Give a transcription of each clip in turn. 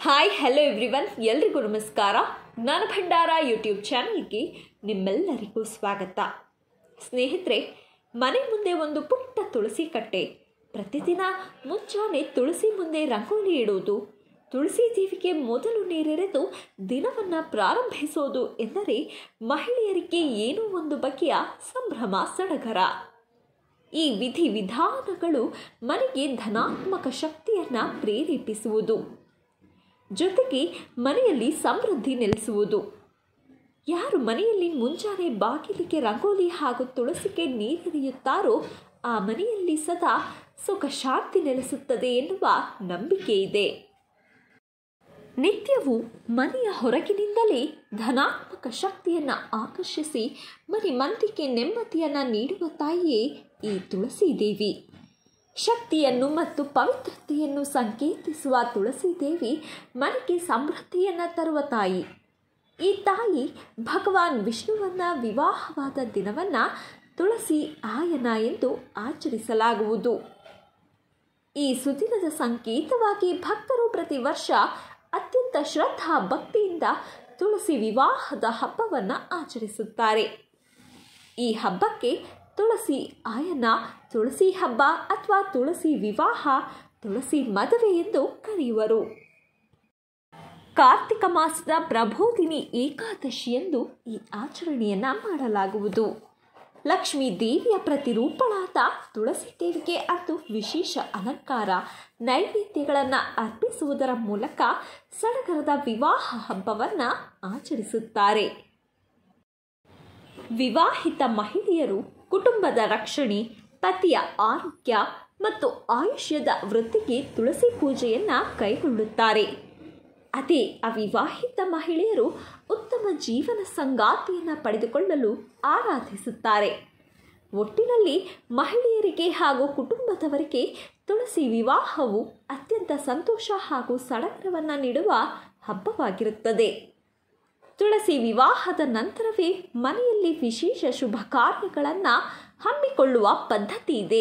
hi hello everyone ಎಲ್ರಿಗೂ ನಮಸ್ಕಾರ ಜ್ಞಾನ ಭಂಡಾರ ಯೂಟ್ಯೂಬ್ ಚಾನಲ್ಗೆ ನಿಮ್ಮೆಲ್ಲರಿಗೂ ಸ್ವಾಗತ ಸ್ನೇಹಿತರೆ ಮನೆ ಮುಂದೆ ಒಂದು ಪುಟ್ಟ ತುಳಸಿ ಕಟ್ಟೆ ಪ್ರತಿದಿನ ಮುಂಜಾನೆ ತುಳಸಿ ಮುಂದೆ ರಂಗೋಲಿ ಇಡುವುದು ತುಳಸಿ ದೇವಿಗೆ ಮೊದಲು ನೀರೆರೆದು ದಿನವನ್ನು ಪ್ರಾರಂಭಿಸೋದು ಎಂದರೆ ಮಹಿಳೆಯರಿಗೆ ಏನೋ ಒಂದು ಬಗೆಯ ಸಂಭ್ರಮ ಸಡಗರ ಈ ವಿಧಿ ವಿಧಾನಗಳು ಮನೆಗೆ ಧನಾತ್ಮಕ ಶಕ್ತಿಯನ್ನು ಪ್ರೇರೇಪಿಸುವುದು ಜೊತೆಗೆ ಮನೆಯಲ್ಲಿ ಸಮೃದ್ಧಿ ನೆಲೆಸುವುದು ಯಾರು ಮನೆಯಲ್ಲಿ ಮುಂಜಾನೆ ಬಾಗಿಲಿಗೆ ರಂಗೋಲಿ ಹಾಗೂ ತುಳಸಿಗೆ ನೀರೆರೆಯುತ್ತಾರೋ ಆ ಮನೆಯಲ್ಲಿ ಸದಾ ಸುಖ ಶಾಂತಿ ನೆಲೆಸುತ್ತದೆ ಎನ್ನುವ ನಂಬಿಕೆ ಇದೆ ನಿತ್ಯವೂ ಮನೆಯ ಹೊರಗಿನಿಂದಲೇ ಧನಾತ್ಮಕ ಶಕ್ತಿಯನ್ನು ಆಕರ್ಷಿಸಿ ಮನೆ ಮಂದಿಗೆ ನೆಮ್ಮದಿಯನ್ನು ನೀಡುವ ತಾಯಿಯೇ ಈ ತುಳಸಿ ದೇವಿ ಶಕ್ತಿಯನ್ನು ಮತ್ತು ಪವಿತ್ರತೆಯನ್ನು ಸಂಕೇತಿಸುವ ತುಳಸಿ ದೇವಿ ಮನೆಗೆ ಸಮೃದ್ಧಿಯನ್ನು ತರುವ ತಾಯಿ ಈ ತಾಯಿ ಭಗವಾನ್ ವಿಷ್ಣುವನ್ನ ವಿವಾಹವಾದ ದಿನವನ್ನು ತುಳಸಿ ಆಯನ ಎಂದು ಆಚರಿಸಲಾಗುವುದು ಈ ಸುದಿನದ ಸಂಕೇತವಾಗಿ ಭಕ್ತರು ಪ್ರತಿ ವರ್ಷ ಅತ್ಯಂತ ಶ್ರದ್ಧಾ ಭಕ್ತಿಯಿಂದ ತುಳಸಿ ವಿವಾಹದ ಹಬ್ಬವನ್ನು ಆಚರಿಸುತ್ತಾರೆ ಈ ಹಬ್ಬಕ್ಕೆ ತುಳಸಿ ಆಯನ ತುಳಸಿ ಹಬ್ಬ ಅಥವಾ ತುಳಸಿ ವಿವಾಹ ತುಳಸಿ ಮದುವೆ ಎಂದು ಕರೆಯುವರು ಕಾರ್ತಿಕ ಮಾಸದ ಪ್ರಬೋಧಿನಿ ಏಕಾದಶಿಯಂದು ಈ ಆಚರಣೆಯನ್ನು ಮಾಡಲಾಗುವುದು ಲಕ್ಷ್ಮೀ ದೇವಿಯ ಪ್ರತಿರೂಪಳಾದ ತುಳಸಿ ದೇವಿಗೆ ಅಂದು ವಿಶೇಷ ಅಲಂಕಾರ ನೈವೇದ್ಯಗಳನ್ನು ಅರ್ಪಿಸುವುದರ ಮೂಲಕ ಸಡಗರದ ವಿವಾಹ ಹಬ್ಬವನ್ನು ಆಚರಿಸುತ್ತಾರೆ ವಿವಾಹಿತ ಮಹಿಳೆಯರು ಕುಟುಂಬದ ರಕ್ಷಣೆ ಪತಿಯ ಆರೋಗ್ಯ ಮತ್ತು ಆಯುಷ್ಯದ ವೃತ್ತಿಗೆ ತುಳಸಿ ಪೂಜೆಯನ್ನು ಕೈಗೊಳ್ಳುತ್ತಾರೆ ಅದೇ ಅವಿವಾಹಿತ ಮಹಿಳೆಯರು ಉತ್ತಮ ಜೀವನ ಸಂಗಾತಿಯನ್ನು ಪಡೆದುಕೊಳ್ಳಲು ಆರಾಧಿಸುತ್ತಾರೆ ಒಟ್ಟಿನಲ್ಲಿ ಮಹಿಳೆಯರಿಗೆ ಹಾಗೂ ಕುಟುಂಬದವರಿಗೆ ತುಳಸಿ ವಿವಾಹವು ಅತ್ಯಂತ ಸಂತೋಷ ಹಾಗೂ ಸಡಗರವನ್ನು ನೀಡುವ ಹಬ್ಬವಾಗಿರುತ್ತದೆ ತುಳಸಿ ವಿವಾಹದ ನಂತರವೇ ಮನೆಯಲ್ಲಿ ವಿಶೇಷ ಶುಭ ಕಾರ್ಯಗಳನ್ನು ಹಮ್ಮಿಕೊಳ್ಳುವ ಪದ್ಧತಿ ಇದೆ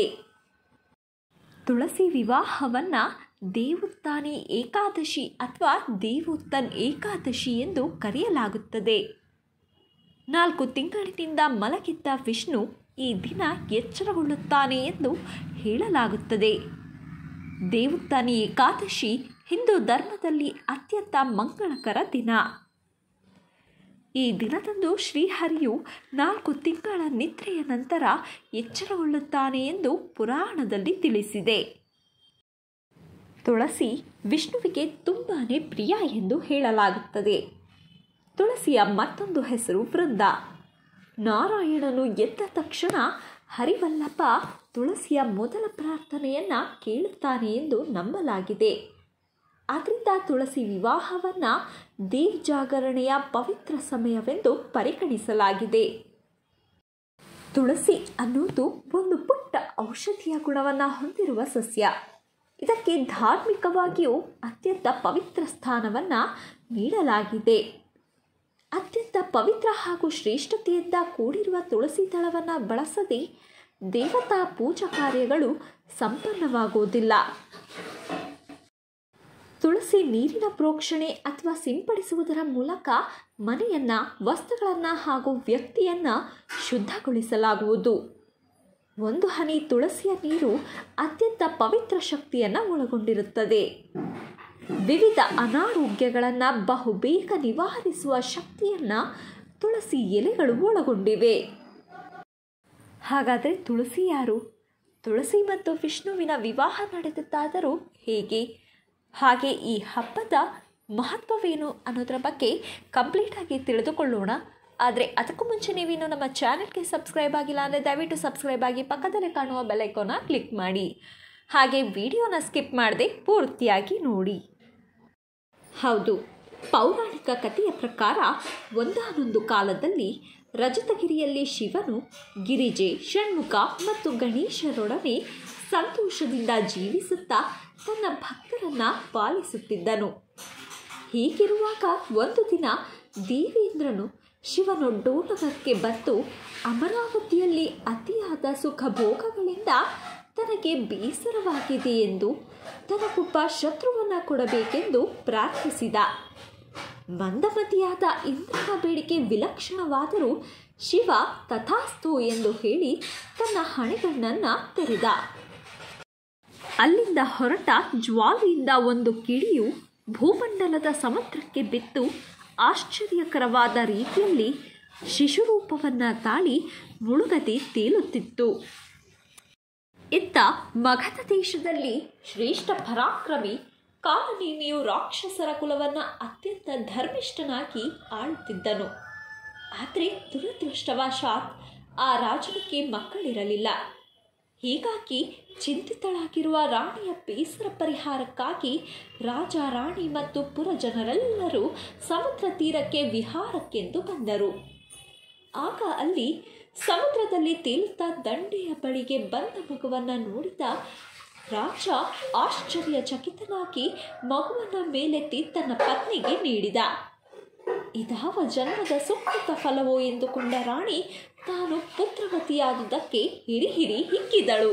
ತುಳಸಿ ವಿವಾಹವನ್ನು ದೇವುತ್ತಾನಿ ಏಕಾದಶಿ ಅಥವಾ ದೇವುತ್ತನ್ ಏಕಾದಶಿ ಎಂದು ಕರೆಯಲಾಗುತ್ತದೆ ನಾಲ್ಕು ತಿಂಗಳಿನಿಂದ ಮಲಗಿದ್ದ ವಿಷ್ಣು ಈ ದಿನ ಎಚ್ಚರಗೊಳ್ಳುತ್ತಾನೆ ಎಂದು ಹೇಳಲಾಗುತ್ತದೆ ದೇವುತ್ತಾನಿ ಏಕಾದಶಿ ಹಿಂದೂ ಧರ್ಮದಲ್ಲಿ ಅತ್ಯಂತ ಮಂಗಳಕರ ದಿನ ಈ ದಿನದಂದು ಶ್ರೀಹರಿಯು ನಾಲ್ಕು ತಿಂಗಳ ನಿದ್ರೆಯ ನಂತರ ಎಚ್ಚರಗೊಳ್ಳುತ್ತಾನೆ ಎಂದು ಪುರಾಣದಲ್ಲಿ ತಿಳಿಸಿದೆ ತುಳಸಿ ವಿಷ್ಣುವಿಗೆ ತುಂಬಾ ಪ್ರಿಯ ಎಂದು ಹೇಳಲಾಗುತ್ತದೆ ತುಳಸಿಯ ಮತ್ತೊಂದು ಹೆಸರು ವೃಂದ ನಾರಾಯಣನು ಎದ್ದ ತಕ್ಷಣ ಹರಿವಲ್ಲಭ ತುಳಸಿಯ ಮೊದಲ ಪ್ರಾರ್ಥನೆಯನ್ನು ಕೇಳುತ್ತಾನೆ ಎಂದು ನಂಬಲಾಗಿದೆ ಆದ್ದರಿಂದ ತುಳಸಿ ವಿವಾಹವನ್ನು ದೇವ್ ಜಾಗರಣೆಯ ಪವಿತ್ರ ಸಮಯವೆಂದು ಪರಿಗಣಿಸಲಾಗಿದೆ ತುಳಸಿ ಅನ್ನುವುದು ಒಂದು ಪುಟ್ಟ ಔಷಧಿಯ ಗುಣವನ್ನು ಹೊಂದಿರುವ ಸಸ್ಯ ಇದಕ್ಕೆ ಧಾರ್ಮಿಕವಾಗಿಯೂ ಅತ್ಯಂತ ಪವಿತ್ರ ಸ್ಥಾನವನ್ನು ನೀಡಲಾಗಿದೆ ಅತ್ಯಂತ ಪವಿತ್ರ ಹಾಗೂ ಶ್ರೇಷ್ಠತೆಯಿಂದ ಕೂಡಿರುವ ತುಳಸಿ ದಳವನ್ನು ಬಳಸದೆ ದೇವತಾ ಪೂಜಾ ಕಾರ್ಯಗಳು ಸಂಪನ್ನವಾಗುವುದಿಲ್ಲ ತುಳಸಿ ನೀರಿನ ಪ್ರೋಕ್ಷಣೆ ಅಥವಾ ಸಿಂಪಡಿಸುವುದರ ಮೂಲಕ ಮನೆಯನ್ನು ವಸ್ತುಗಳನ್ನು ಹಾಗೂ ವ್ಯಕ್ತಿಯನ್ನು ಶುದ್ಧಗೊಳಿಸಲಾಗುವುದು ಒಂದು ಹನಿ ತುಳಸಿಯ ನೀರು ಅತ್ಯಂತ ಪವಿತ್ರ ಶಕ್ತಿಯನ್ನು ಒಳಗೊಂಡಿರುತ್ತದೆ ವಿವಿಧ ಅನಾರೋಗ್ಯಗಳನ್ನು ಬಹುಬೇಗ ನಿವಾರಿಸುವ ಶಕ್ತಿಯನ್ನು ತುಳಸಿ ಎಲೆಗಳು ಒಳಗೊಂಡಿವೆ ಹಾಗಾದರೆ ತುಳಸಿ ಯಾರು ತುಳಸಿ ಮತ್ತು ವಿಷ್ಣುವಿನ ವಿವಾಹ ನಡೆದಿದ್ದಾದರೂ ಹೇಗೆ ಹಾಗೆ ಈ ಹಬ್ಬದ ಮಹತ್ವವೇನು ಅನ್ನೋದರ ಬಗ್ಗೆ ಕಂಪ್ಲೀಟಾಗಿ ತಿಳಿದುಕೊಳ್ಳೋಣ ಆದರೆ ಅದಕ್ಕೂ ಮುಂಚೆ ನೀವಿನ್ನು ನಮ್ಮ ಚಾನೆಲ್ಗೆ ಸಬ್ಸ್ಕ್ರೈಬ್ ಆಗಿಲ್ಲ ಅಂದರೆ ದಯವಿಟ್ಟು ಸಬ್ಸ್ಕ್ರೈಬ್ ಆಗಿ ಪಕ್ಕದಲ್ಲೇ ಕಾಣುವ ಬೆಲೈಕೋನ ಕ್ಲಿಕ್ ಮಾಡಿ ಹಾಗೆ ವಿಡಿಯೋನ ಸ್ಕಿಪ್ ಮಾಡದೆ ಪೂರ್ತಿಯಾಗಿ ನೋಡಿ ಹೌದು ಪೌರಾಣಿಕ ಕಥೆಯ ಪ್ರಕಾರ ಒಂದಾನೊಂದು ಕಾಲದಲ್ಲಿ ರಜತಗಿರಿಯಲ್ಲಿ ಶಿವನು ಗಿರಿಜೆ ಷಣ್ಮುಖ ಮತ್ತು ಗಣೇಶರೊಡನೆ ಸಂತೋಷದಿಂದ ಜೀವಿಸುತ್ತಾ ತನ್ನ ಭಕ್ತರನ್ನು ಪಾಲಿಸುತ್ತಿದ್ದನು ಹೀಗಿರುವಾಗ ಒಂದು ದಿನ ದೇವೇಂದ್ರನು ಶಿವನೊಡ್ಡೋಟಕ್ಕೆ ಬಂದು ಅಮರಾವತಿಯಲ್ಲಿ ಅತಿಯಾದ ಸುಖ ಭೋಗಗಳಿಂದ ತನಗೆ ಬೇಸರವಾಗಿದೆ ಎಂದು ತನಗೊಬ್ಬ ಶತ್ರುವನ್ನು ಕೊಡಬೇಕೆಂದು ಪ್ರಾರ್ಥಿಸಿದ ಮಂದಮತಿಯಾದ ಇಂದ್ರನ ಬೇಡಿಕೆ ವಿಲಕ್ಷಣವಾದರೂ ಶಿವ ತಥಾಸ್ತು ಎಂದು ಹೇಳಿ ತನ್ನ ಹಣೆಗಣ್ಣನ್ನು ತೆರೆದ ಅಲ್ಲಿಂದ ಹೊರಟ ಜ್ವಾಲೆಯಿಂದ ಒಂದು ಕಿಡಿಯು ಭೂಮಂಡಲದ ಸಮುದ್ರಕ್ಕೆ ಬಿತ್ತು ಆಶ್ಚರ್ಯಕರವಾದ ರೀತಿಯಲ್ಲಿ ಶಿಶುರೂಪವನ್ನು ತಾಳಿ ಮುಳುಗದೆ ತೇಲುತ್ತಿತ್ತು ಇತ್ತ ಮಗಧ ದೇಶದಲ್ಲಿ ಶ್ರೇಷ್ಠ ಪರಾಕ್ರಮಿ ಕಾಲನೇಮಿಯು ರಾಕ್ಷಸರ ಕುಲವನ್ನು ಅತ್ಯಂತ ಧರ್ಮಿಷ್ಠನಾಗಿ ಆಳುತ್ತಿದ್ದನು ಆದರೆ ದುರದೃಷ್ಟವಶಾತ್ ಆ ರಾಜನಿಗೆ ಮಕ್ಕಳಿರಲಿಲ್ಲ ಹೀಗಾಗಿ ಚಿಂತಿತಳಾಗಿರುವ ರಾಣಿಯ ಬೇಸರ ಪರಿಹಾರಕ್ಕಾಗಿ ರಾಜ ರಾಣಿ ಮತ್ತು ಪುರ ಜನರೆಲ್ಲರೂ ಸಮುದ್ರ ತೀರಕ್ಕೆ ವಿಹಾರಕ್ಕೆಂದು ಬಂದರು ಆಗ ಅಲ್ಲಿ ಸಮುದ್ರದಲ್ಲಿ ತೇಲುತ್ತಾ ದಂಡೆಯ ಬಳಿಗೆ ಬಂದ ಮಗುವನ್ನು ನೋಡಿದ ರಾಜ ಆಶ್ಚರ್ಯಚಕಿತನಾಗಿ ಮಗುವನ್ನು ಮೇಲೆತ್ತಿ ತನ್ನ ಪತ್ನಿಗೆ ನೀಡಿದ ಇದಾವ ಜನ್ಮದ ಸುಕೃತ ಫಲವೋ ಎಂದುಕೊಂಡ ರಾಣಿ ತಾನು ಪುತ್ರವತಿಯಾದುದಕ್ಕೆ ಹಿರಿ ಹಿರಿ ಹಿಕ್ಕಿದಳು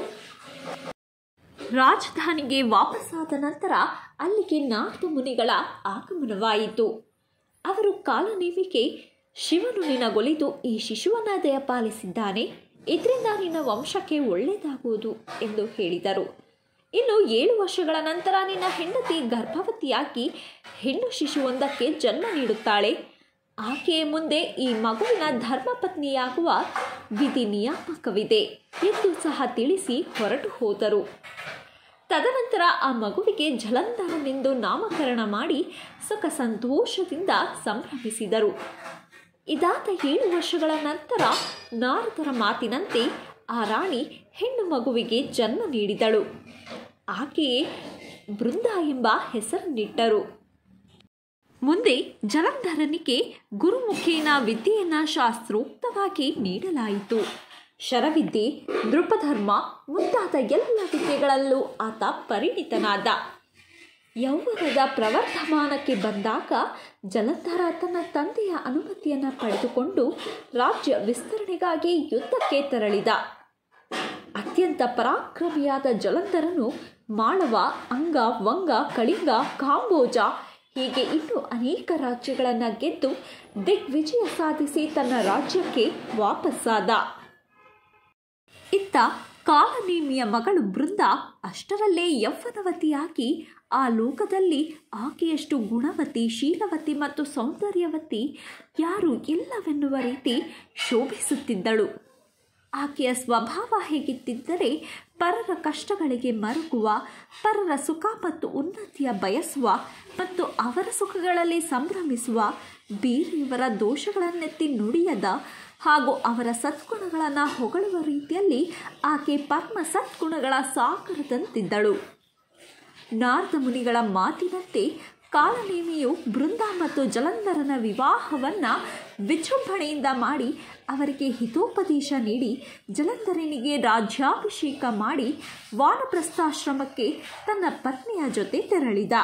ರಾಜಧಾನಿಗೆ ವಾಪಸ್ಸಾದ ನಂತರ ಅಲ್ಲಿಗೆ ನಾಲ್ಕು ಮುನಿಗಳ ಆಗಮನವಾಯಿತು ಅವರು ಕಾಲನೇಮಿಗೆ ಶಿವನು ನಿನಗೊಲಿದು ಈ ಶಿಶುವನ್ನ ದಯಪಾಲಿಸಿದ್ದಾನೆ ಇದರಿಂದ ನಿನ್ನ ವಂಶಕ್ಕೆ ಒಳ್ಳೆಯದಾಗುವುದು ಎಂದು ಹೇಳಿದರು ಇನ್ನು ಏಳು ವರ್ಷಗಳ ನಂತರ ನಿನ್ನ ಹೆಂಡತಿ ಗರ್ಭವತಿಯಾಗಿ ಹೆಣ್ಣು ಶಿಶುವೊಂದಕ್ಕೆ ಜನ್ಮ ನೀಡುತ್ತಾಳೆ ಆಕೆಯ ಮುಂದೆ ಈ ಮಗುವಿನ ಧರ್ಮಪತ್ನಿಯಾಗುವ ವಿಧಿ ನಿಯಾಮಕವಿದೆ ಎಂದು ಸಹ ತಿಳಿಸಿ ಹೊರಟು ಹೋದರು ತದನಂತರ ಆ ಮಗುವಿಗೆ ಜಲಂಧರನೆಂದು ನಾಮಕರಣ ಮಾಡಿ ಸುಖ ಸಂತೋಷದಿಂದ ಸಂಭ್ರಮಿಸಿದರು ಇದಾದ ಏಳು ವರ್ಷಗಳ ನಂತರ ನಾರದರ ಮಾತಿನಂತೆ ಆ ರಾಣಿ ಹೆಣ್ಣು ಮಗುವಿಗೆ ಜನ್ಮ ನೀಡಿದಳು ಆಕೆಯೇ ಬೃಂದ ಎಂಬ ಹೆಸರನ್ನಿಟ್ಟರು ಮುಂದೆ ಜಲಂಧರನಿಗೆ ಗುರುಮುಖೇನ ವಿದ್ಯೆಯನ್ನು ಶಾಸ್ತ್ರೋಕ್ತವಾಗಿ ನೀಡಲಾಯಿತು ಶರವಿದ್ಯೆ ನೃಪಧರ್ಮ ಮುಂತಾದ ಎಲ್ಲ ವಿದ್ಯೆಗಳಲ್ಲೂ ಆತ ಪರಿಣಿತನಾದ ಯೌವನದ ಪ್ರವರ್ಧಮಾನಕ್ಕೆ ಬಂದಾಗ ಜಲಂಧರ ತನ್ನ ತಂದೆಯ ಅನುಮತಿಯನ್ನು ಪಡೆದುಕೊಂಡು ರಾಜ್ಯ ವಿಸ್ತರಣೆಗಾಗಿ ಯುದ್ಧಕ್ಕೆ ತೆರಳಿದ ಅತ್ಯಂತ ಪರಾಕ್ರಮಿಯಾದ ಜಲಂಧರನು ಮಾಳವ ಅಂಗ ವಂಗ ಕಳಿಂಗ ಕಾಂಬೋಜ ಹೀಗೆ ಇನ್ನೂ ಅನೇಕ ರಾಜ್ಯಗಳನ್ನು ಗೆದ್ದು ದಿಗ್ವಿಜಯ ಸಾಧಿಸಿ ತನ್ನ ರಾಜ್ಯಕ್ಕೆ ವಾಪಸ್ಸಾದ ಇತ್ತ ಕಾಲನೇಮಿಯ ಮಗಳು ಬೃಂದ ಅಷ್ಟರಲ್ಲೇ ಯೌವನವತಿಯಾಗಿ ಆ ಲೋಕದಲ್ಲಿ ಆಕೆಯಷ್ಟು ಗುಣವತಿ ಶೀಲವತಿ ಮತ್ತು ಸೌಂದರ್ಯವತಿ ಯಾರು ಇಲ್ಲವೆನ್ನುವ ರೀತಿ ಶೋಭಿಸುತ್ತಿದ್ದಳು ಆಕೆಯ ಸ್ವಭಾವ ಹೇಗಿತ್ತಿದ್ದರೆ ಪರರ ಕಷ್ಟಗಳಿಗೆ ಮರುಗುವ ಪರರ ಸುಖ ಮತ್ತು ಉನ್ನತಿಯ ಬಯಸುವ ಮತ್ತು ಅವರ ಸುಖಗಳಲ್ಲಿ ಸಂಭ್ರಮಿಸುವ ಬೇರೆಯವರ ದೋಷಗಳನ್ನೆತ್ತಿ ನುಡಿಯದ ಹಾಗೂ ಅವರ ಸದ್ಗುಣಗಳನ್ನು ಹೊಗಳುವ ರೀತಿಯಲ್ಲಿ ಆಕೆ ಪರಮ ಸದ್ಗುಣಗಳ ಸಾಗರದಂತಿದ್ದಳು ನಾರದ ಮುನಿಗಳ ಮಾತಿನಂತೆ ಕಾಲನೇಮಿಯು ಬೃಂದ ಮತ್ತು ಜಲಂಧರನ ವಿವಾಹವನ್ನು ವಿಜೃಂಭಣೆಯಿಂದ ಮಾಡಿ ಅವರಿಗೆ ಹಿತೋಪದೇಶ ನೀಡಿ ಜಲಂಧರನಿಗೆ ರಾಜ್ಯಾಭಿಷೇಕ ಮಾಡಿ ವಾನಪ್ರಸ್ಥಾಶ್ರಮಕ್ಕೆ ತನ್ನ ಪತ್ನಿಯ ಜೊತೆ ತೆರಳಿದ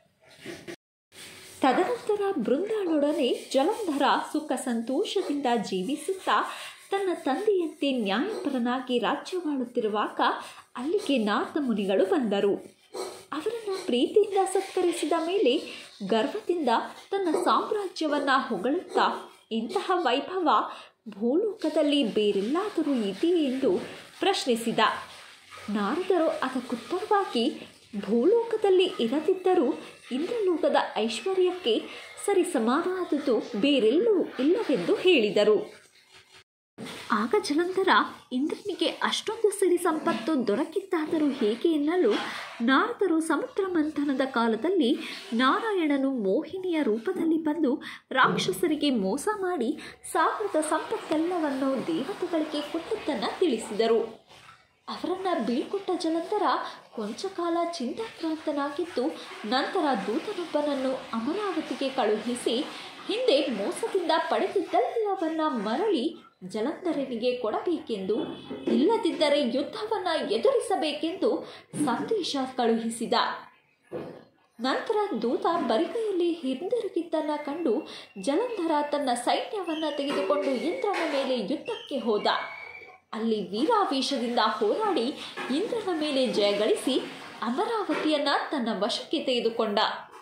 ತದನಂತರ ಬೃಂದಾಳೊಡನೆ ಜಲಂಧರ ಸುಖ ಸಂತೋಷದಿಂದ ಜೀವಿಸುತ್ತಾ ತನ್ನ ತಂದೆಯಂತೆ ನ್ಯಾಯಪರನಾಗಿ ರಾಜ್ಯವಾಳುತ್ತಿರುವಾಗ ಅಲ್ಲಿಗೆ ನಾಥ ಮುನಿಗಳು ಬಂದರು ಅವರನ್ನು ಪ್ರೀತಿಯಿಂದ ಸತ್ಕರಿಸಿದ ಮೇಲೆ ಗರ್ವದಿಂದ ತನ್ನ ಸಾಮ್ರಾಜ್ಯವನ್ನು ಹೊಗಳುತ್ತಾ ಇಂತಹ ವೈಭವ ಭೂಲೋಕದಲ್ಲಿ ಬೇರೆಲ್ಲಾದರೂ ಇದೆಯೇ ಎಂದು ಪ್ರಶ್ನಿಸಿದ ನಾರದರು ಅದಕ್ಕುತ್ತರವಾಗಿ ಭೂಲೋಕದಲ್ಲಿ ಇರದಿದ್ದರೂ ಇಂದ್ರಲೋಕದ ಐಶ್ವರ್ಯಕ್ಕೆ ಸರಿ ಸಮಾನವಾದುದು ಬೇರೆಲ್ಲೂ ಇಲ್ಲವೆಂದು ಹೇಳಿದರು ಆಗ ಜಲಂಧರ ಇಂದ್ರನಿಗೆ ಅಷ್ಟೊಂದು ಸಿರಿ ಸಂಪತ್ತು ದೊರಕಿದ್ದಾದರೂ ಹೇಗೆ ಎನ್ನಲು ನಾರದರು ಸಮುದ್ರ ಮಂಥನದ ಕಾಲದಲ್ಲಿ ನಾರಾಯಣನು ಮೋಹಿನಿಯ ರೂಪದಲ್ಲಿ ಬಂದು ರಾಕ್ಷಸರಿಗೆ ಮೋಸ ಮಾಡಿ ಸಾವಿರದ ಸಂಪತ್ತೆಲ್ಲವನ್ನು ದೇವತೆಗಳಿಗೆ ಕೊಟ್ಟದ್ದನ್ನು ತಿಳಿಸಿದರು ಅವರನ್ನು ಬೀಳ್ಕೊಟ್ಟ ಜಲಂಧರ ಕೊಂಚ ಕಾಲ ಚಿಂತಾಕ್ರಾಂತನಾಗಿದ್ದು ನಂತರ ದೂತನೊಬ್ಬನನ್ನು ಅಮರಾವತಿಗೆ ಕಳುಹಿಸಿ ಹಿಂದೆ ಮೋಸದಿಂದ ಪಡೆದಿದ್ದೆಲ್ಲವನ್ನ ಮರಳಿ ಜಲಂಧರನಿಗೆ ಕೊಡಬೇಕೆಂದು ಇಲ್ಲದಿದ್ದರೆ ಯುದ್ಧವನ್ನು ಎದುರಿಸಬೇಕೆಂದು ಸಂದೇಶ ಕಳುಹಿಸಿದ ನಂತರ ದೂತ ಬರಿಗೈಯಲ್ಲಿ ಹಿಂದಿರುಗಿದ್ದನ್ನು ಕಂಡು ಜಲಂಧರ ತನ್ನ ಸೈನ್ಯವನ್ನು ತೆಗೆದುಕೊಂಡು ಇಂದ್ರನ ಮೇಲೆ ಯುದ್ಧಕ್ಕೆ ಹೋದ ಅಲ್ಲಿ ವೀರಾವೇಶದಿಂದ ಹೋರಾಡಿ ಇಂದ್ರನ ಮೇಲೆ ಜಯಗಳಿಸಿ ಅಮರಾವತಿಯನ್ನ ತನ್ನ ವಶಕ್ಕೆ ತೆಗೆದುಕೊಂಡ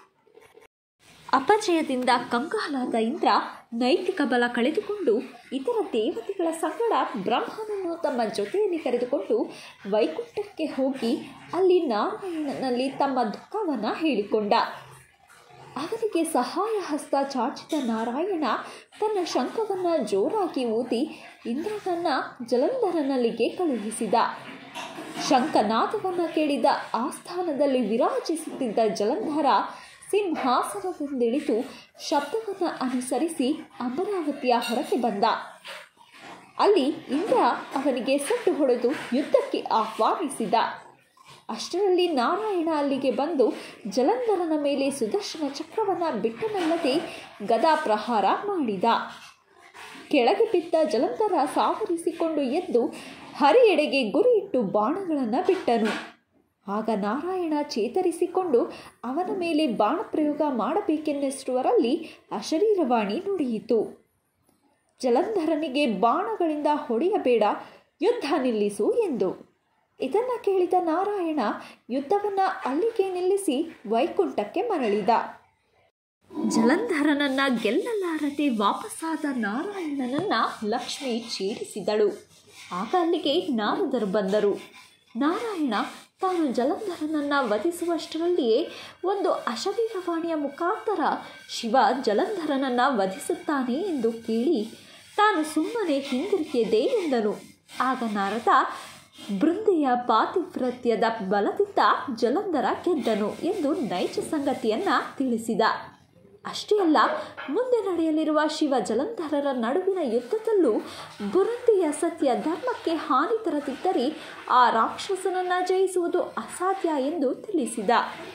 ಅಪಜಯದಿಂದ ಕಂಗಾಲಾದ ಇಂದ್ರ ನೈತಿಕ ಬಲ ಕಳೆದುಕೊಂಡು ಇತರ ದೇವತೆಗಳ ಸಂಗಡ ಬ್ರಹ್ಮನನ್ನು ತಮ್ಮ ಜೊತೆಯಲ್ಲಿ ಕರೆದುಕೊಂಡು ವೈಕುಂಠಕ್ಕೆ ಹೋಗಿ ಅಲ್ಲಿ ನಾರಾಯಣನಲ್ಲಿ ತಮ್ಮ ದುಃಖವನ್ನು ಹೇಳಿಕೊಂಡ ಅವನಿಗೆ ಸಹಾಯ ಹಸ್ತ ಚಾಚಿದ ನಾರಾಯಣ ತನ್ನ ಶಂಖವನ್ನು ಜೋರಾಗಿ ಊದಿ ಇಂದ್ರನನ್ನ ಜಲಂಧರನಲ್ಲಿಗೆ ಕಳುಹಿಸಿದ ಶಂಖನಾದವನ್ನು ಕೇಳಿದ ಆಸ್ಥಾನದಲ್ಲಿ ವಿರಾಜಿಸುತ್ತಿದ್ದ ಜಲಂಧರ ಸಿಂಹಾಸನದಿಂದಿಳಿದು ಶಬ್ದವನ್ನು ಅನುಸರಿಸಿ ಅಮರಾವತಿಯ ಹೊರಗೆ ಬಂದ ಅಲ್ಲಿ ಇಂದ್ರ ಅವನಿಗೆ ಸಟ್ಟು ಹೊಡೆದು ಯುದ್ಧಕ್ಕೆ ಆಹ್ವಾನಿಸಿದ ಅಷ್ಟರಲ್ಲಿ ನಾರಾಯಣ ಅಲ್ಲಿಗೆ ಬಂದು ಜಲಂಧರನ ಮೇಲೆ ಸುದರ್ಶನ ಚಕ್ರವನ್ನು ಬಿಟ್ಟನಲ್ಲದೆ ಗದಾ ಪ್ರಹಾರ ಮಾಡಿದ ಕೆಳಗೆ ಬಿದ್ದ ಜಲಂಧರ ಸಾವರಿಸಿಕೊಂಡು ಎದ್ದು ಹರಿಯೆಡೆಗೆ ಗುರಿಯಿಟ್ಟು ಬಾಣಗಳನ್ನು ಬಿಟ್ಟನು ಆಗ ನಾರಾಯಣ ಚೇತರಿಸಿಕೊಂಡು ಅವನ ಮೇಲೆ ಬಾಣಪ್ರಯೋಗ ಮಾಡಬೇಕೆನ್ನಿಸುವರಲ್ಲಿ ಅಶರೀರವಾಣಿ ನುಡಿಯಿತು ಜಲಂಧರನಿಗೆ ಬಾಣಗಳಿಂದ ಹೊಡೆಯಬೇಡ ಯುದ್ಧ ನಿಲ್ಲಿಸು ಎಂದು ಇದನ್ನು ಕೇಳಿದ ನಾರಾಯಣ ಯುದ್ಧವನ್ನು ಅಲ್ಲಿಗೆ ನಿಲ್ಲಿಸಿ ವೈಕುಂಠಕ್ಕೆ ಮರಳಿದ ಜಲಂಧರನನ್ನ ಗೆಲ್ಲಲಾರದೆ ವಾಪಸ್ಸಾದ ನಾರಾಯಣನನ್ನ ಲಕ್ಷ್ಮಿ ಛೇಡಿಸಿದಳು ಆಗ ಅಲ್ಲಿಗೆ ನಾರದರು ಬಂದರು ನಾರಾಯಣ ತಾನು ಜಲಂಧರನನ್ನ ವಧಿಸುವಷ್ಟರಲ್ಲಿಯೇ ಒಂದು ಅಶರೀರವಾಣಿಯ ಮುಖಾಂತರ ಶಿವ ಜಲಂಧರನನ್ನ ವಧಿಸುತ್ತಾನೆ ಎಂದು ಕೇಳಿ ತಾನು ಸುಮ್ಮನೆ ಹಿಂದಿರುಗಿಯದೆ ಎಂದನು ಆಗ ನಾರದ ಬೃಂದೆಯ ಪಾತಿವ್ರತ್ಯದ ಬಲದಿಂದ ಜಲಂಧರ ಗೆದ್ದನು ಎಂದು ನೈಜ ಸಂಗತಿಯನ್ನ ತಿಳಿಸಿದ ಅಷ್ಟೇ ಅಲ್ಲ ಮುಂದೆ ನಡೆಯಲಿರುವ ಶಿವ ಜಲಂಧರರ ನಡುವಿನ ಯುದ್ಧದಲ್ಲೂ ಬುರಂದಿಯ ಸತ್ಯ ಧರ್ಮಕ್ಕೆ ಹಾನಿ ತರದಿದ್ದರೆ ಆ ರಾಕ್ಷಸನನ್ನ ಜಯಿಸುವುದು ಅಸಾಧ್ಯ ಎಂದು ತಿಳಿಸಿದ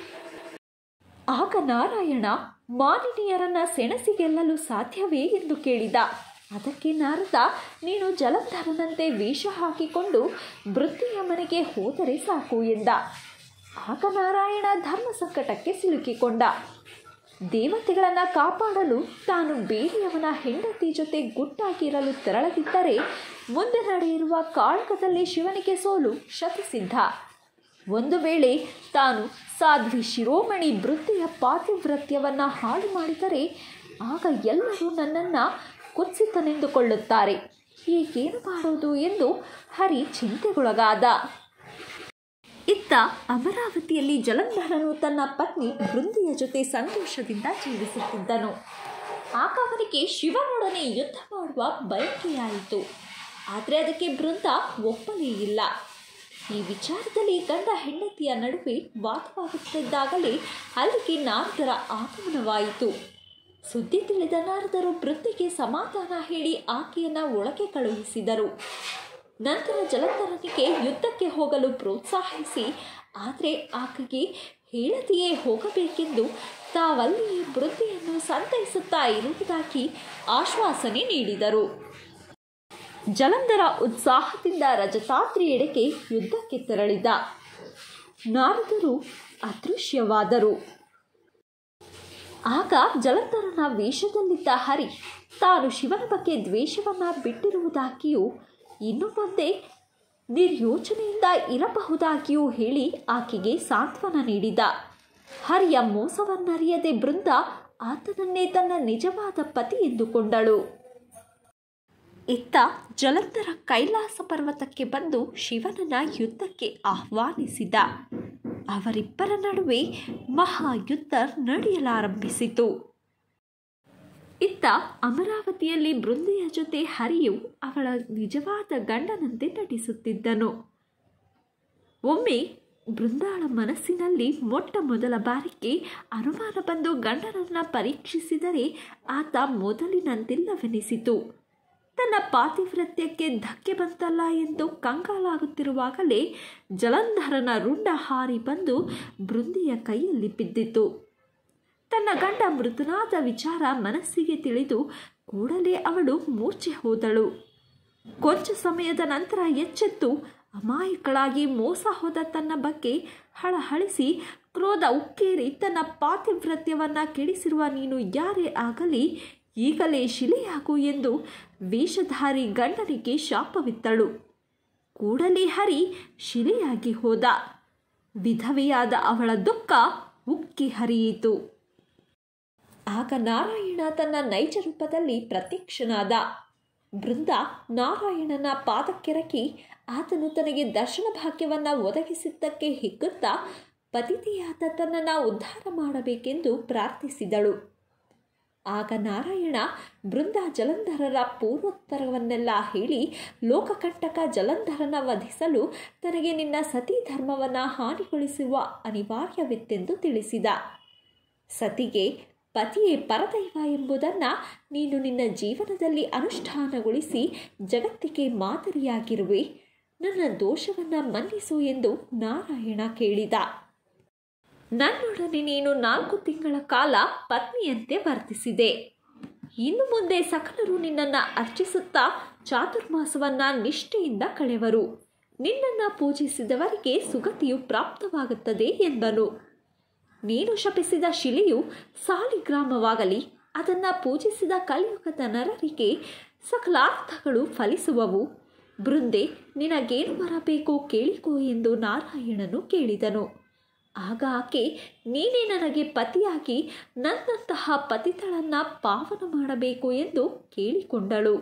ಆಗ ನಾರಾಯಣ ಮಾನಿನಿಯರನ್ನ ಸೆಣಸಿ ಗೆಲ್ಲಲು ಸಾಧ್ಯವೇ ಎಂದು ಕೇಳಿದ ಅದಕ್ಕೆ ನಾರದ ನೀನು ಜಲಂಧರನಂತೆ ವೇಷ ಹಾಕಿಕೊಂಡು ವೃತ್ತಿಯ ಮನೆಗೆ ಹೋದರೆ ಸಾಕು ಎಂದ ಆಗ ನಾರಾಯಣ ಧರ್ಮ ಸಂಕಟಕ್ಕೆ ಸಿಲುಕಿಕೊಂಡ ದೇವತೆಗಳನ್ನು ಕಾಪಾಡಲು ತಾನು ಬೇರೆಯವನ ಹೆಂಡತಿ ಜೊತೆ ಗುಟ್ಟಾಗಿರಲು ತೆರಳದಿದ್ದರೆ ಮುಂದೆ ನಡೆಯಿರುವ ಕಾಳಗದಲ್ಲಿ ಶಿವನಿಗೆ ಸೋಲು ಶತಸಿದ್ಧ ಒಂದು ವೇಳೆ ತಾನು ಸಾಧ್ವಿ ಶಿರೋಮಣಿ ವೃತ್ತಿಯ ಪಾತಿವ್ರತ್ಯವನ್ನು ಹಾಳು ಮಾಡಿದರೆ ಆಗ ಎಲ್ಲರೂ ನನ್ನನ್ನು ಕುತ್ಸಿತನೆಂದುಕೊಳ್ಳುತ್ತಾರೆ ಈಗೇನು ಮಾಡೋದು ಎಂದು ಹರಿ ಚಿಂತೆಗೊಳಗಾದ ಇತ್ತ ಅಮರಾವತಿಯಲ್ಲಿ ಜಲಂಧರನು ತನ್ನ ಪತ್ನಿ ಬೃಂದಿಯ ಜೊತೆ ಸಂತೋಷದಿಂದ ಜೀವಿಸುತ್ತಿದ್ದನು ಆಗ ಅವನಿಗೆ ಶಿವನೊಡನೆ ಯುದ್ಧ ಮಾಡುವ ಬಯಕೆಯಾಯಿತು ಆದರೆ ಅದಕ್ಕೆ ಬೃಂದ ಒಪ್ಪಲೇ ಇಲ್ಲ ಈ ವಿಚಾರದಲ್ಲಿ ಗಂಡ ಹೆಂಡತಿಯ ನಡುವೆ ವಾದವಾಗುತ್ತಿದ್ದಾಗಲೇ ಅಲ್ಲಿಗೆ ನಾರದರ ಆಗಮನವಾಯಿತು ಸುದ್ದಿ ತಿಳಿದ ನಾರದರು ಬೃಂದಿಗೆ ಸಮಾಧಾನ ಹೇಳಿ ಆಕೆಯನ್ನು ಒಳಗೆ ಕಳುಹಿಸಿದರು ನಂತರ ಜಲಂಧರನಿಗೆ ಯುದ್ಧಕ್ಕೆ ಹೋಗಲು ಪ್ರೋತ್ಸಾಹಿಸಿ ಆದರೆ ಆಕೆಗೆ ಹೇಳದೆಯೇ ಹೋಗಬೇಕೆಂದು ತಾವಲ್ಲಿಯೇ ವೃದ್ಧಿಯನ್ನು ಸಂತೈಸುತ್ತಾ ಇರುವುದಾಗಿ ಆಶ್ವಾಸನೆ ನೀಡಿದರು ಜಲಂಧರ ಉತ್ಸಾಹದಿಂದ ರಜತಾದ್ರಿಯೆಡೆಗೆ ಯುದ್ಧಕ್ಕೆ ತೆರಳಿದ ನಾರದರು ಅದೃಶ್ಯವಾದರು ಆಗ ಜಲಂಧರನ ವೇಷದಲ್ಲಿದ್ದ ಹರಿ ತಾನು ಶಿವನ ಬಗ್ಗೆ ದ್ವೇಷವನ್ನು ಬಿಟ್ಟಿರುವುದಾಗಿಯೂ ಇನ್ನು ಮುಂದೆ ನಿರ್ಯೋಚನೆಯಿಂದ ಇರಬಹುದಾಗಿಯೂ ಹೇಳಿ ಆಕೆಗೆ ಸಾಂತ್ವನ ನೀಡಿದ ಹರಿಯ ಮೋಸವನ್ನರಿಯದೆ ಬೃಂದ ಆತನನ್ನೇ ತನ್ನ ನಿಜವಾದ ಪತಿ ಎಂದುಕೊಂಡಳು ಇತ್ತ ಜಲಂಧರ ಕೈಲಾಸ ಪರ್ವತಕ್ಕೆ ಬಂದು ಶಿವನನ್ನ ಯುದ್ಧಕ್ಕೆ ಆಹ್ವಾನಿಸಿದ ಅವರಿಬ್ಬರ ನಡುವೆ ಮಹಾಯುದ್ಧ ನಡೆಯಲಾರಂಭಿಸಿತು ಇತ್ತ ಅಮರಾವತಿಯಲ್ಲಿ ಬೃಂದೆಯ ಜೊತೆ ಹರಿಯು ಅವಳ ನಿಜವಾದ ಗಂಡನಂತೆ ನಟಿಸುತ್ತಿದ್ದನು ಒಮ್ಮೆ ಬೃಂದಾಳ ಮನಸ್ಸಿನಲ್ಲಿ ಮೊಟ್ಟ ಮೊದಲ ಬಾರಿಗೆ ಅನುಮಾನ ಬಂದು ಗಂಡನನ್ನ ಪರೀಕ್ಷಿಸಿದರೆ ಆತ ಮೊದಲಿನಂತಿಲ್ಲವೆನಿಸಿತು ತನ್ನ ಪಾತಿವ್ರತ್ಯಕ್ಕೆ ಧಕ್ಕೆ ಬಂತಲ್ಲ ಎಂದು ಕಂಗಾಲಾಗುತ್ತಿರುವಾಗಲೇ ಜಲಂಧರನ ರುಂಡ ಹಾರಿ ಬಂದು ಬೃಂದಿಯ ಕೈಯಲ್ಲಿ ಬಿದ್ದಿತು ತನ್ನ ಗಂಡ ಮೃತನಾದ ವಿಚಾರ ಮನಸ್ಸಿಗೆ ತಿಳಿದು ಕೂಡಲೇ ಅವಳು ಮೂರ್ಛೆ ಹೋದಳು ಕೊಂಚ ಸಮಯದ ನಂತರ ಎಚ್ಚೆತ್ತು ಅಮಾಯಕಳಾಗಿ ಮೋಸ ಹೋದ ತನ್ನ ಬಗ್ಗೆ ಹಳಹಳಿಸಿ ಕ್ರೋಧ ಉಕ್ಕೇರಿ ತನ್ನ ಪಾತಿವ್ರತ್ಯವನ್ನ ಕೆಡಿಸಿರುವ ನೀನು ಯಾರೇ ಆಗಲಿ ಈಗಲೇ ಶಿಲೆಯಾಗು ಎಂದು ವೇಷಧಾರಿ ಗಂಡನಿಗೆ ಶಾಪವಿತ್ತಳು ಕೂಡಲೇ ಹರಿ ಶಿಲೆಯಾಗಿ ಹೋದ ವಿಧವೆಯಾದ ಅವಳ ದುಃಖ ಉಕ್ಕಿ ಹರಿಯಿತು ಆಗ ನಾರಾಯಣ ತನ್ನ ನೈಜ ರೂಪದಲ್ಲಿ ಪ್ರತ್ಯಕ್ಷನಾದ ಬೃಂದ ನಾರಾಯಣನ ಪಾದಕ್ಕೆರಕಿ ಆತನು ತನಗೆ ದರ್ಶನ ಭಾಗ್ಯವನ್ನು ಒದಗಿಸಿದ್ದಕ್ಕೆ ಹಿಗ್ಗುತ್ತಾ ಪತಿತೆಯಾದ ತನ್ನನ್ನು ಉದ್ಧಾರ ಮಾಡಬೇಕೆಂದು ಪ್ರಾರ್ಥಿಸಿದಳು ಆಗ ನಾರಾಯಣ ಬೃಂದ ಜಲಂಧರರ ಪೂರ್ವೋತ್ತರವನ್ನೆಲ್ಲ ಹೇಳಿ ಲೋಕಕಂಟಕ ಜಲಂಧರನ ವಧಿಸಲು ತನಗೆ ನಿನ್ನ ಸತಿ ಧರ್ಮವನ್ನು ಹಾನಿಗೊಳಿಸುವ ಅನಿವಾರ್ಯವಿತ್ತೆಂದು ತಿಳಿಸಿದ ಸತಿಗೆ ಪತಿಯೇ ಪರದೈವ ಎಂಬುದನ್ನು ನೀನು ನಿನ್ನ ಜೀವನದಲ್ಲಿ ಅನುಷ್ಠಾನಗೊಳಿಸಿ ಜಗತ್ತಿಗೆ ಮಾದರಿಯಾಗಿರುವೆ ನನ್ನ ದೋಷವನ್ನು ಮನ್ನಿಸು ಎಂದು ನಾರಾಯಣ ಕೇಳಿದ ನನ್ನೊಡನೆ ನೀನು ನಾಲ್ಕು ತಿಂಗಳ ಕಾಲ ಪತ್ನಿಯಂತೆ ವರ್ತಿಸಿದೆ ಇನ್ನು ಮುಂದೆ ಸಕಲರು ನಿನ್ನನ್ನು ಅರ್ಚಿಸುತ್ತಾ ಚಾತುರ್ಮಾಸವನ್ನು ನಿಷ್ಠೆಯಿಂದ ಕಳೆವರು ನಿನ್ನನ್ನು ಪೂಜಿಸಿದವರಿಗೆ ಸುಗತಿಯು ಪ್ರಾಪ್ತವಾಗುತ್ತದೆ ಎಂದನು ನೀನು ಶಪಿಸಿದ ಶಿಲೆಯು ಸಾಲಿಗ್ರಾಮವಾಗಲಿ ಅದನ್ನು ಪೂಜಿಸಿದ ಕಲಿಯುಗದ ನರರಿಗೆ ಸಕಲಾರ್ಥಗಳು ಫಲಿಸುವವು ಬೃಂದೆ ನಿನಗೇನು ಬರಬೇಕು ಕೇಳಿಕೋ ಎಂದು ನಾರಾಯಣನು ಕೇಳಿದನು ಆಗ ಆಕೆ ನೀನೇ ನನಗೆ ಪತಿಯಾಗಿ ನನ್ನಂತಹ ಪತಿತಳನ್ನು ಪಾವನ ಮಾಡಬೇಕು ಎಂದು ಕೇಳಿಕೊಂಡಳು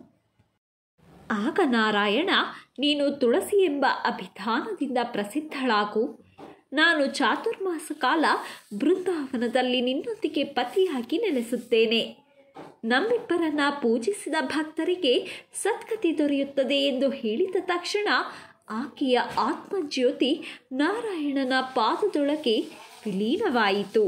ಆಗ ನಾರಾಯಣ ನೀನು ತುಳಸಿ ಎಂಬ ಅಭಿಧಾನದಿಂದ ಪ್ರಸಿದ್ಧಳಾಗು ನಾನು ಚಾತುರ್ಮಾಸ ಕಾಲ ಬೃಂದಾವನದಲ್ಲಿ ನಿನ್ನೊಂದಿಗೆ ಪತಿಯಾಗಿ ನೆಲೆಸುತ್ತೇನೆ ನಮ್ಮಿಬ್ಬರನ್ನ ಪೂಜಿಸಿದ ಭಕ್ತರಿಗೆ ಸದ್ಗತಿ ದೊರೆಯುತ್ತದೆ ಎಂದು ಹೇಳಿದ ತಕ್ಷಣ ಆಕೆಯ ಆತ್ಮಜ್ಯೋತಿ ನಾರಾಯಣನ ಪಾದದೊಳಗೆ ವಿಲೀನವಾಯಿತು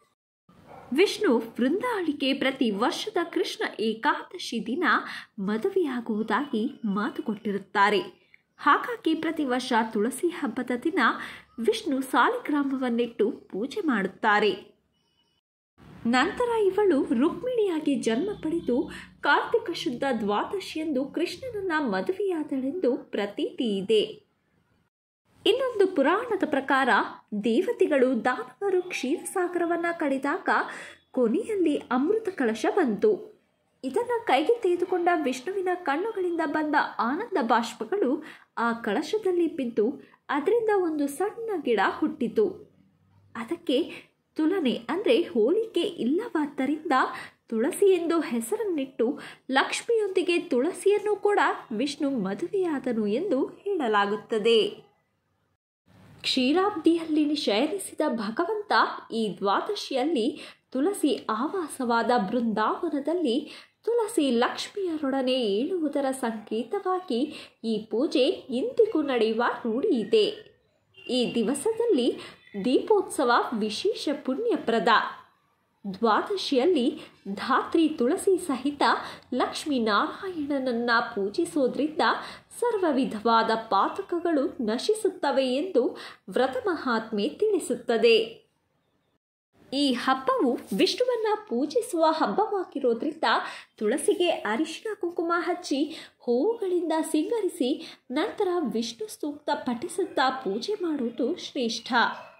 ವಿಷ್ಣು ವೃಂದಾಳಿಗೆ ಪ್ರತಿ ವರ್ಷದ ಕೃಷ್ಣ ಏಕಾದಶಿ ದಿನ ಮದುವೆಯಾಗುವುದಾಗಿ ಮಾತು ಕೊಟ್ಟಿರುತ್ತಾರೆ ಹಾಗಾಗಿ ಪ್ರತಿ ವರ್ಷ ತುಳಸಿ ಹಬ್ಬದ ದಿನ ವಿಷ್ಣು ಸಾಲಿಗ್ರಾಮವನ್ನಿಟ್ಟು ಪೂಜೆ ಮಾಡುತ್ತಾರೆ ನಂತರ ಇವಳು ರುಕ್ಮಿಣಿಯಾಗಿ ಜನ್ಮ ಪಡೆದು ಕಾರ್ತಿಕ ಶುದ್ಧ ದ್ವಾದಶಿಯಂದು ಕೃಷ್ಣನನ್ನ ಮದುವೆಯಾದಳೆಂದು ಪ್ರತೀತಿ ಇದೆ ಇನ್ನೊಂದು ಪುರಾಣದ ಪ್ರಕಾರ ದೇವತೆಗಳು ದಾನವರು ಕ್ಷೀರಸಾಗರವನ್ನು ಕಡಿದಾಗ ಕೊನೆಯಲ್ಲಿ ಅಮೃತ ಕಳಶ ಬಂತು ಇದನ್ನು ಕೈಗೆ ತೆಗೆದುಕೊಂಡ ವಿಷ್ಣುವಿನ ಕಣ್ಣುಗಳಿಂದ ಬಂದ ಆನಂದ ಬಾಷ್ಪಗಳು ಆ ಕಳಶದಲ್ಲಿ ಬಿದ್ದು ಅದರಿಂದ ಒಂದು ಸಣ್ಣ ಗಿಡ ಹುಟ್ಟಿತು ಅದಕ್ಕೆ ತುಲನೆ ಅಂದರೆ ಹೋಲಿಕೆ ಇಲ್ಲವಾದ್ದರಿಂದ ತುಳಸಿ ಎಂದು ಹೆಸರನ್ನಿಟ್ಟು ಲಕ್ಷ್ಮಿಯೊಂದಿಗೆ ತುಳಸಿಯನ್ನು ಕೂಡ ವಿಷ್ಣು ಮದುವೆಯಾದನು ಎಂದು ಹೇಳಲಾಗುತ್ತದೆ ಕ್ಷೀರಾಬ್ದಿಯಲ್ಲಿ ಶಯನಿಸಿದ ಭಗವಂತ ಈ ದ್ವಾದಶಿಯಲ್ಲಿ ತುಳಸಿ ಆವಾಸವಾದ ಬೃಂದಾವನದಲ್ಲಿ ತುಳಸಿ ಲಕ್ಷ್ಮಿಯರೊಡನೆ ಏಳುವುದರ ಸಂಕೇತವಾಗಿ ಈ ಪೂಜೆ ಇಂದಿಗೂ ನಡೆಯುವ ರೂಢಿ ಇದೆ ಈ ದಿವಸದಲ್ಲಿ ದೀಪೋತ್ಸವ ವಿಶೇಷ ಪುಣ್ಯಪ್ರದ ದ್ವಾದಶಿಯಲ್ಲಿ ಧಾತ್ರಿ ತುಳಸಿ ಸಹಿತ ಲಕ್ಷ್ಮೀನಾರಾಯಣನನ್ನ ಪೂಜಿಸೋದ್ರಿಂದ ಸರ್ವ ವಿಧವಾದ ಪಾತಕಗಳು ನಶಿಸುತ್ತವೆ ಎಂದು ವ್ರತ ಮಹಾತ್ಮೆ ತಿಳಿಸುತ್ತದೆ ಈ ಹಬ್ಬವು ವಿಷ್ಣುವನ್ನ ಪೂಜಿಸುವ ಹಬ್ಬವಾಗಿರೋದ್ರಿಂದ ತುಳಸಿಗೆ ಅರಿಶಿನ ಕುಂಕುಮ ಹಚ್ಚಿ ಹೂವುಗಳಿಂದ ಸಿಂಗರಿಸಿ ನಂತರ ವಿಷ್ಣು ಸೂಕ್ತ ಪಠಿಸುತ್ತಾ ಪೂಜೆ ಮಾಡುವುದು ಶ್ರೇಷ್ಠ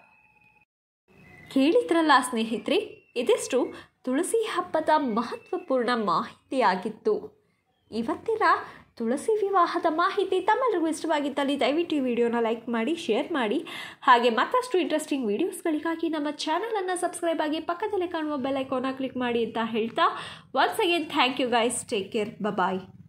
ಕೇಳಿದ್ರಲ್ಲ ಸ್ನೇಹಿತರೆ ಇದಿಷ್ಟು ತುಳಸಿ ಹಬ್ಬದ ಮಹತ್ವಪೂರ್ಣ ಮಾಹಿತಿಯಾಗಿತ್ತು ಇವತ್ತಿನ ತುಳಸಿ ವಿವಾಹದ ಮಾಹಿತಿ ತಮ್ಮೆಲ್ಲರಿಗೂ ಇಷ್ಟವಾಗಿದ್ದಲ್ಲಿ ದಯವಿಟ್ಟು ಈ ವಿಡಿಯೋನ ಲೈಕ್ ಮಾಡಿ ಶೇರ್ ಮಾಡಿ ಹಾಗೆ ಮತ್ತಷ್ಟು ಇಂಟ್ರೆಸ್ಟಿಂಗ್ ವೀಡಿಯೋಸ್ಗಳಿಗಾಗಿ ನಮ್ಮ ಚಾನಲನ್ನು ಸಬ್ಸ್ಕ್ರೈಬ್ ಆಗಿ ಪಕ್ಕದಲ್ಲೇ ಕಾಣುವ ಬೆಲ್ ಐಕಾನ ಕ್ಲಿಕ್ ಮಾಡಿ ಅಂತ ಹೇಳ್ತಾ once again thank you guys take care bye